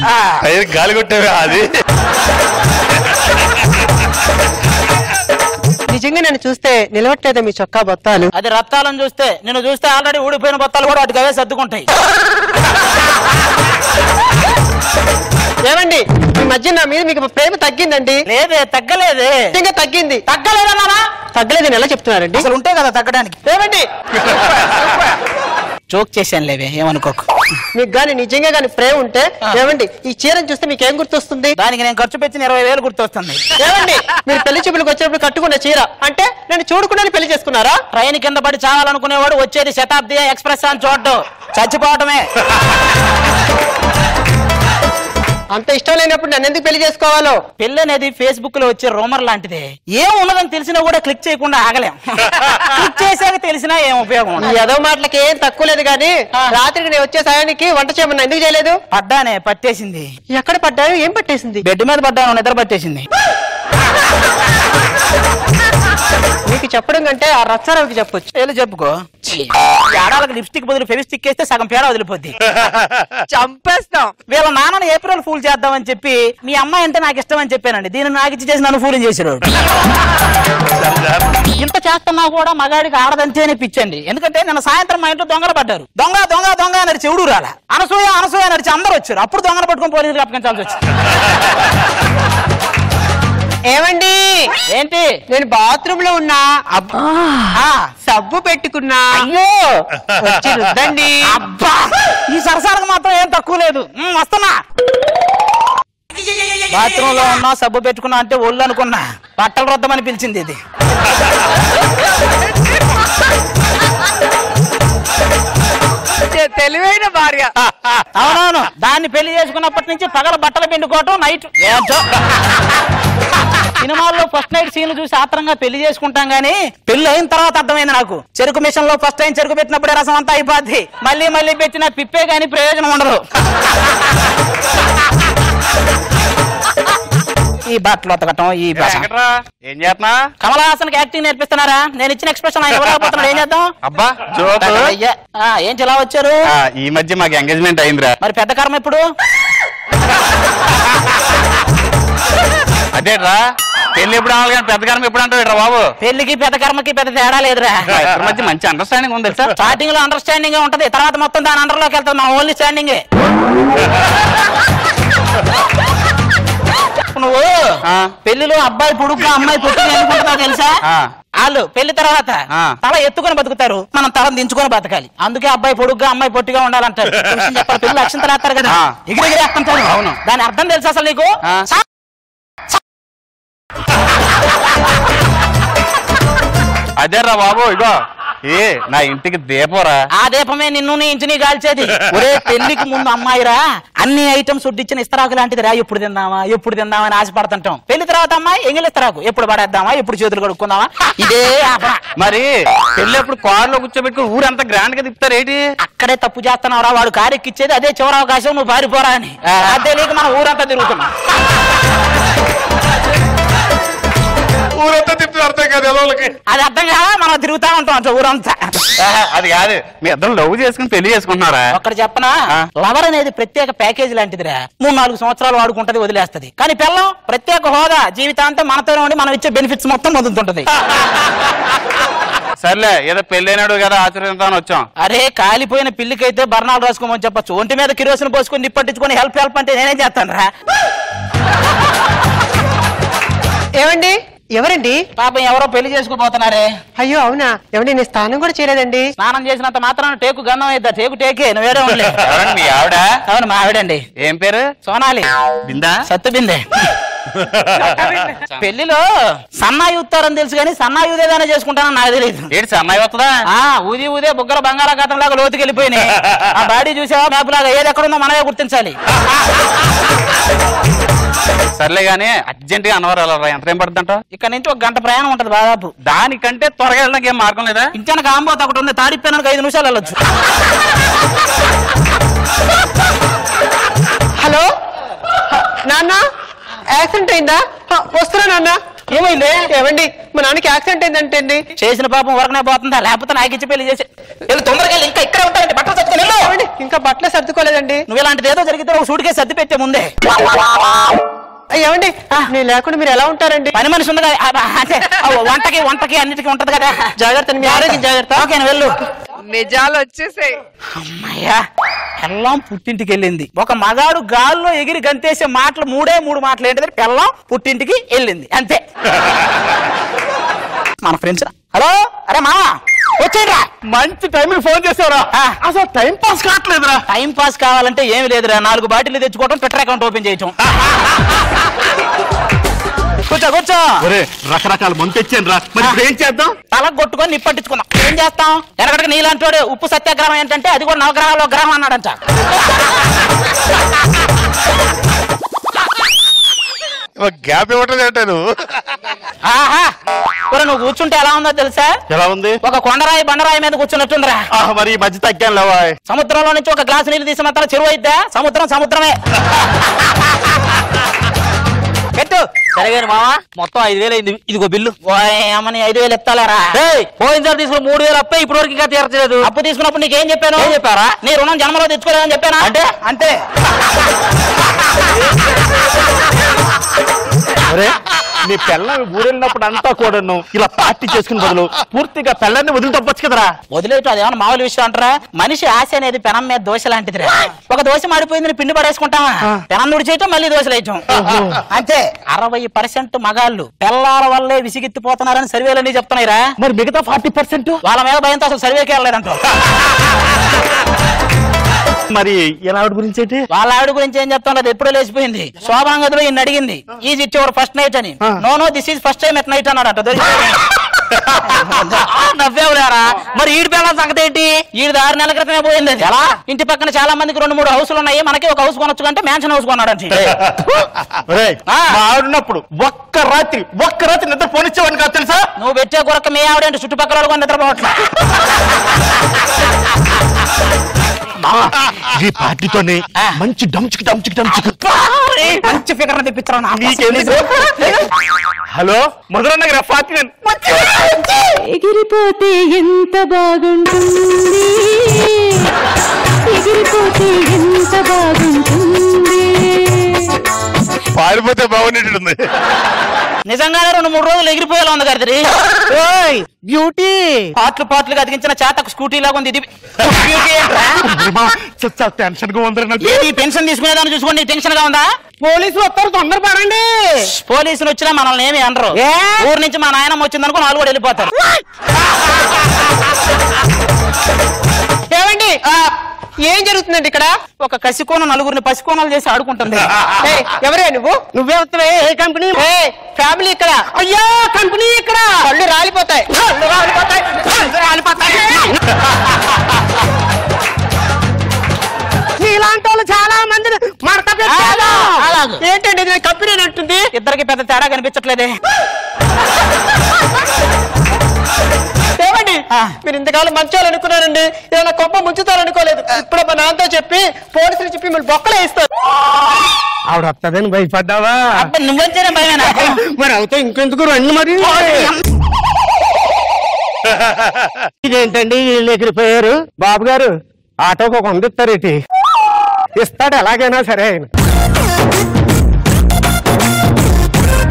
Tyre గాలి కొట్టేవే అది నిజంగా నన్ను చూస్తే నిలవట్లేదా మీ చొక్కా బొత్తాలు అది రత్తాలను చూస్తే నిన్ను చూస్తే ఆల్రెడీ ఊడిపోయిన బొత్తాలు కూడా వాటికి అవే సర్దుకుంటాయి ఏమండి ఈ మధ్య నా మీద మీకు ప్రేమ తగ్గిందండి లేదే తగ్గలేదే నిజంగా తగ్గింది తగ్గలేదన్నా తగ్గలేదని ఎలా చెప్తున్నారండి అసలు ఉంటే కదా తగ్గడానికి ఏమండి జోక్ చేశాను లేవే ఏమనుకోకు మీకు గాని నిజంగా గాని ప్రేమ ఉంటే ఏమండి ఈ చీరను చూస్తే మీకు ఏం గుర్తొస్తుంది దానికి నేను ఖర్చు పెట్టిన ఇరవై వేలు గుర్తొస్తుంది ఏమండి మీరు పెళ్లి చూపులకు వచ్చినప్పుడు కట్టుకున్న చీర అంటే నేను చూడకుండానే పెళ్లి చేసుకున్నారా ట్రైన్ కింద పడి చావాలనుకునేవాడు వచ్చేది శతాబ్ది ఎక్స్ప్రెస్ అని చూడటం చచ్చిపోవటమే అంత ఇష్టం లేనప్పుడు నన్ను ఎందుకు పెళ్లి చేసుకోవాలో పెళ్లి అనేది ఫేస్బుక్ లో వచ్చే రూమర్ లాంటిదే ఏం ఉన్నదని తెలిసినా కూడా క్లిక్ చేయకుండా ఆగలేం క్లిక్ చేశాక తెలిసినా ఏం ఉపయోగం ఈ ఉండదు. ఎదవ మాటలకి ఏం తక్కువ లేదు కానీ రాత్రికి నేను వచ్చే సాయానికి వంట చేయమన్నా ఎందుకు చేయలేదు పడ్డానే పట్టేసింది ఎక్కడ పడ్డారు ఏం పట్టేసింది బెడ్ మీద పడ్డాను నిద్ర పట్టేసింది మీకు చెప్పడం కంటే ఆ రచ్చారావుకి చెప్పొచ్చు వెళ్ళి చెప్పుకో ఈ ఆడాలకు లిప్స్టిక్ బదులు ఫెవిస్టిక్ వేస్తే సగం పేడ వదిలిపోద్ది చంపేస్తాం వీళ్ళ నాన్నని ఏప్రిల్ ఫూల్ చేద్దామని చెప్పి మీ అమ్మాయి అంటే నాకు ఇష్టం అని చెప్పానండి దీన్ని నాకు ఇచ్చి చేసి నన్ను ఫూలింగ్ చేసాడు ఇంత చేస్తున్నా కూడా మగాడికి ఆడదంతేనే పిచ్చండి ఎందుకంటే నిన్న సాయంత్రం మా ఇంట్లో దొంగలు పడ్డారు దొంగ దొంగ దొంగ అని చెవుడు రాలా అనసూయ అనసూయ నడిచి అందరూ వచ్చారు అప్పుడు దొంగలు పట్టుకొని పోలీసులు అప్పగించాల్సి వచ్చింది ఏమండి ఏంటి నేను బాత్రూమ్ లో ఉన్నా అబ్బా ఆ, సబ్బు పెట్టుకున్నా అయ్యో వచ్చి రుద్దండి అబ్బా ఈ సరసాలకు మాత్రం ఏం తక్కువ లేదు ఉమ్, వస్తున్నా బాత్రూమ్ లో ఉన్నా సబ్బు పెట్టుకున్నా అంటే ఒళ్ళు అనుకున్నా బట్టలు రొద్దమని పిలిచింది ఇది తెలివైన భార్య అవునవును దాన్ని పెళ్లి చేసుకున్నప్పటి నుంచి పగల బట్టలు పిండుకోవటం నైట్ ఏంటో సినిమాల్లో ఫస్ట్ నైట్ సీన్ చూసి ఆత్రంగా పెళ్లి చేసుకుంటాం గానీ పెళ్లి అయిన తర్వాత అర్థమైంది నాకు చెరుకు మిషన్ లో ఫస్ట్ టైం చెరుకు పెట్టినప్పుడే రసం అంతా అయిపోద్ది మళ్ళీ మళ్ళీ పెట్టిన పిప్పే గానీ ప్రయోజనం ఉండదు ఈ బట్టలు ఉతకటం ఈ బస. వెంకట్రా ఏం చేస్తున్నా కమల్ హాసన్ యాక్టింగ్ నేర్పిస్తున్నారా నేను ఇచ్చిన ఎక్స్ప్రెషన్ ఆయన ఇవ్వలేకపోతున్నాడు ఏం చేద్దాం అబ్బా జోక్ అయ్యా, ఆ, ఏంటి ఇలా వచ్చారు ఆ, ఈ మధ్య మాకు ఎంగేజ్మెంట్ అయిందిరా మరి పెద్ద కర్మ ఇప్పుడు అదేట్రా పెళ్లి ఎప్పుడు అనాలి కానీ పెద్ద కాలం ఎప్పుడు అంటావు బాబు పెళ్లికి పెద్ద కర్మకి పెద్ద తేడా లేదురా మా ఇద్దరి మధ్య మంచి అండర్స్టాండింగ్ ఉంది తెలుసా స్టార్టింగ్ లో అండర్స్టాండింగ్ ఉంటది తర్వాత మొత్తం దాని అండర్ లోకి వెళ్తుంది మన ఓన్లీ స్టాండింగ్ నువ్వు ఆ. పెళ్లిలో అబ్బాయి పొడుగ్గా అమ్మాయి పొట్టుగా ఎందుకుంటుందో తెలుసా ఆ. వాళ్ళు పెళ్లి తర్వాత ఆ. తల ఎత్తుకొని బతుకుతారు మనం తల దించుకొని బతకాలి అందుకే అబ్బాయి పొడుగ్గా అమ్మాయి పొట్టిగా ఉండాలంటారు ఒక విషయం చెప్పాలి పెళ్లి అక్షంతలు వేస్తారు కదా ఆ. ఎగిరి ఎగిరి వేస్తుంటారు అవును. దాని అర్థం తెలుసా అసలు నీకు ఆ. సా- అదేరా బాబు ఇగో ఏ నా ఇంటికి దీపరా ఆ దీపమే నిన్ను నీ ఇంటిని కాల్చేది ఒరే పెళ్లికి ముందు అమ్మాయిరా అన్ని ఐటమ్స్ వడ్డిచ్చిన ఇస్తరాకు లాంటిది రా ఎప్పుడు తిందామా ఎప్పుడు తిందామా అని ఆశపడుతుంటాం పెళ్లి తర్వాత అమ్మాయి ఎంగిలి ఇస్తరాకు ఎప్పుడు పడేద్దామా ఎప్పుడు చేతులు కడుక్కుందామా ఇదే ఆపన మరి పెళ్లి అప్పుడు కారులో కూర్చోబెట్టుకుని ఊరంతా గ్రాండ్ గా తిప్పుతారు ఏంటి అక్కడే తప్పు చేస్తున్నావురా వాడు కారెక్కిచ్చేది అదే చివరి అవకాశం నువ్వు పారిపోరా అని అదే నీకు మనం ఊరంతా తిరుగుతున్నాం ఊరంతా తిప్పుతారు అర్థం కాదు ఎదవలకి అది అర్థం కాదా మనం తిరుగుతా ఉంటాం అంట ఊరంతా అది కాదు మీ ఇద్దరు లవ్ చేసుకుని పెళ్లి చేసుకుంటున్నారా ఒక్కడ చెప్పనా ఆ. లవర్ అనేది ప్రత్యేక ప్యాకేజ్ లాంటిదిరా మూడు నాలుగు సంవత్సరాలు వాడుకుంటది వదిలేస్తది కానీ పిల్లం ప్రత్యేక హోదా జీవితాంతం మనతోనే ఉండి మనం ఇచ్చే బెనిఫిట్స్ మొత్తం పొందుతుంటది సర్లే ఏదో పెళ్ళైనాడు కదా ఆచరిద్దామని వచ్చాం అరే కాలిపోయిన పిల్లికైతే బర్ణాలు రాసుకోమని చెప్పొచ్చు ఒంటి మీద కిరోసిన్ పోసుకొని నిప్పట్టించుకొని హెల్ప్ హెల్ప్ అంటే నేనేం చేస్తాను రా ఏమండి ఎవరండి పాపం ఎవరో పెళ్లి చేసుకోబోతున్నారే అయ్యో అవునా ఏమండి నేను స్నానం కూడా చేయలేదండి స్నానం చేసినంత మాత్రాన టేకు గంధం అయిద్దా టేకు టేకే నువ్వు వేరే ఉండలే ఎవరండి మీ ఆవిడ అవును మా ఆవిడండి ఏం పేరు సోనాలి బిందా సత్తు బిందే పెళ్లిలో సన్నాయి ఉత్తారని తెలుసు కానీ సన్నాయి ఉదేదానే చేసుకుంటానని నాకు తెలియదు ఏంటి సన్నాయి వస్తుందా ఆ ఊది ఊదే బుగ్గల బంగాళాఖాతం లాగా లోతుకి వెళ్ళిపోయినాయి ఆ బాడీ చూసావా మ్యాప్ లాగా ఏది ఎక్కడుందో మనమే గుర్తించాలి సర్లే గానీ అర్జెంట్ గా అన్నవరం వెళ్ళరా ఎంత టైం పడుతుందంట ఇక్కడ నుంచి ఒక గంట ప్రయాణం ఉంటది దాదాపు దానికంటే త్వరగా వెళ్ళడానికి ఏం మార్గం లేదా ఇంచాన కాంబోత ఒకటి ఉంది తాడిపోయినానికి ఐదు నిమిషాలు వెళ్ళొచ్చు హలో హ, నాన్న యాక్సిడెంట్ అయిందా హ, వస్తున్నా నాన్న ఏమైంది ఏమండి మా నాన్నకి యాక్సిడెంట్ అయిందంటే అండి చేసిన పాపం వరకనే పోతుందా లేకపోతే నాకు ఇచ్చి పెళ్లి చేసి వెళ్ళు తొందరగా వెళ్ళు, ఇంకా ఇక్కడే ఉంటాయండి బట్టలు చదువుకొని వెళ్ళు ఏమండి ఇంకా బట్టలు సర్దుకోలేదండి నువ్వు ఇలాంటిది ఏదో జరిగితే ఒక సూటికే సర్ది పెట్టే ముందే అయ్య, ఏమండి నేను లేకుండా మీరు ఎలా ఉంటారండి పని మనిషి ఉంది కదా ఆ, అంటే ఆ, వంటకి వంటకి అన్నిటికీ ఉంటది కదా జాగ్రత్త మీ ఆరోగ్యం జాగ్రత్త ఓకే వెళ్ళు నిజాలు వచ్చేసాయి అమ్మయ్యా పెళ్ళం పుట్టింటికి వెళ్ళింది ఒక మగాడు గాల్లో ఎగిరి గంతేసే మాటలు మూడే మూడు మాటలు ఏంటిది పెళ్ళం పుట్టింటికి వెళ్ళింది అంతే మన ఫ్రెండ్స్ హలో అరే మామ వచ్చేయండిరా మంచి టైంకి ఫోన్ చేసావురా ఆ. అసలు టైం పాస్ కావట్లేదురా టైం పాస్ కావాలంటే ఏమి లేదురా నాలుగు బాటిల్ తెచ్చుకోవడం ట్విట్టర్ అకౌంట్ ఓపెన్ చేయటం కూర్చో కూర్చో ఒరే రకరకాల మందు తెచ్చాను రా మరి ఇప్పుడు ఏం చేద్దాం తల కొట్టుకొని నిప్పట్టించుకుందాం ఏం చేస్తాం వెనకటికి నీలాంటి వాడు ఉప్పు సత్యాగ్రహం ఏంటంటే అది కూడా నవగ్రహాలు ఒక గ్రహం అన్నాడంట గ్యాప్ ఇవ్వటం ఏంటో నువ్వు ఆహా ఒరే నువ్వు కూర్చుంటే ఎలా ఉందో తెలుసా ఎలా ఉంది ఒక కొండరాయి బండరాయి మీద కూర్చున్నట్టుందిరా ఆ, మరి ఈ మధ్య తగ్గాను లేవా సముద్రంలో నుంచి ఒక గ్లాసు నీళ్ళు తీసి మాత్రం చెరువు అయిద్దా సముద్రం సముద్రమే పెట్టు సరిగారు మావా మొత్తం ఐదు వేలు అయింది ఇదిగో బిల్లు ఏమని ఐదు వేలు ఎత్తాలేరా పోయినసారి తీసుకున్న మూడు వేలు అప్పే ఇప్పుడు వరకు ఇంకా తీర్చలేదు అప్పు తీసుకున్నప్పుడు నీకేం చెప్పాను ఏం చెప్పారా నీ రుణం జన్మలో తెచ్చుకోలేదని చెప్పానా అంటే అంతే ఒరే నీ పిల్లని ఊరెళ్ళినప్పుడు అంతా కూడాను ఇలా పార్టీ చేసుకుని బదులు పూర్తిగా పిల్లల్ని వదిలి తప్పొచ్చు కదరా వదిలేయటం అదేమన్నా మామూలు విషయం అంటారా మనిషి ఆశ అనేది పెనం మీద దోశ లాంటిదిరా ఒక దోశ మాడిపోయిందని పిండి పడేసుకుంటామా పెనం నుడి చేయటం మళ్ళీ దోశలు వేయటం అంతే అరవై పర్సెంట్ మగాళ్ళు పిల్లల వల్లే విసిగెత్తిపోతున్నారని సర్వేలన్నీ చెప్తున్నాయిరా మరి మిగతా ఫార్టీ పర్సెంట్ వాళ్ళ మీద భయంతో అసలు సర్వేకి వెళ్ళలేదంట మరి ఎలా ఆవిడ గురించి ఏంటి వాళ్ళ ఆవిడ గురించి ఏం చెప్తాం లేదు ఎప్పుడో లేచిపోయింది శోభాం గదిలో ఈయన అడిగింది is it your first night అని no no this is first time at night అన్నాడట నవ్వేవులేరా మరి ఈడి పిల్లల సంగతి ఏంటి ఈడు ఆరు నెలల క్రితమే పోయింది అది ఎలా ఇంటి పక్కన చాలా మందికి రెండు మూడు హౌసులు ఉన్నాయి మనకి ఒక హౌస్ కొనొచ్చు అంటే మ్యాన్షన్ హౌస్ కొన్నాడు అంటే ఒరేయ్, ఆ. మా ఆవిడన్నప్పుడు ఒక్క రాత్రి ఒక్క రాత్రి నిద్ర పోనిచ్చేవాడిని కాదు తెలుసా నువ్వు పెట్టే కొరక మీ ఆవిడ చుట్టుపక్కల వాళ్ళు కూడా నిద్రపోవట్లే మావా, ఈ పార్టీతోనే ఆ. మంచి డంచుకు డంచుకు డంచుకు మంచి ఫిగర్ తెప్పించరా నా కోసం. నీకెందుకు హలో మధుర నగర పార్టీ నేను ఎగిరిపోతే ఎంత బాగుంటుంది ఎగిరిపోతే ఎంత బాగుంటుంది పారిపోతే బాగుండేటుంది నిజంగానే రెండు మూడు రోజులు ఎగిరిపోయేలా ఉంది గడిది బ్యూటీ పాటలు పాటలు అతికించిన చేతకు స్కూటీ లాగా ఉంది ఇది బ్యూటీ ఏంట్రా? టెన్షన్ గా ఉందిరా నాకు ఏది పెన్షన్ తీసుకునేదాన్ని చూసుకోండి టెన్షన్ గా ఉందా పోలీసులు వస్తారు తొందరపడండి పోలీసులు వచ్చినా మనల్ని ఏమి అనరు ఊరు నుంచి మా నాయనమ్మ వచ్చిందనుకో వాళ్ళు కూడా వెళ్ళిపోతారు ఏమండి ఏం జరుగుతుందండి ఇక్కడ ఒక కసికోన నలుగురిని పసికోనలు చేసి ఆడుకుంటుంది ఏయ్, ఎవరే నువ్వు నువ్వే వస్తున్నావే ఏ కంపెనీ ఫ్యామిలీ ఇక్కడ అయ్యో కంపెనీ ఇక్కడ కళ్ళు రాలిపోతాయి కళ్ళు రాలిపోతాయి కళ్ళు రాలిపోతాయి నీలాంటి వాళ్ళు చాలా మందిని మడత పెట్టారు. అలాగే. ఏంటండి ఇది కంపెనీ అంటుంది ఇద్దరికి పెద్ద తేడా కనిపించట్లేదే ఏమండి ఆ. మీరు ఇంతకాలం మంచోళ్ళు అనుకున్నారండి ఏదైనా కొప్ప ముంచుతారు అనుకోలేదు ఇప్పుడు మా నాన్నతో చెప్పి పోలీసులు చెప్పి మిమ్మల్ని బొక్కలు వేస్తారు ఆవిడ వస్తుందని భయపడ్డావా అబ్బాయి నువ్వొచ్చేనే భయమేనా మరి అవుతే ఇంకెందుకు రండి మరి ఇదేంటండి వీళ్ళు ఎగిరిపోయారు బాబు గారు ఆటోకి ఒక వంద ఇస్తారేటి ఇస్తాడు ఎలాగైనా సరే ఆయన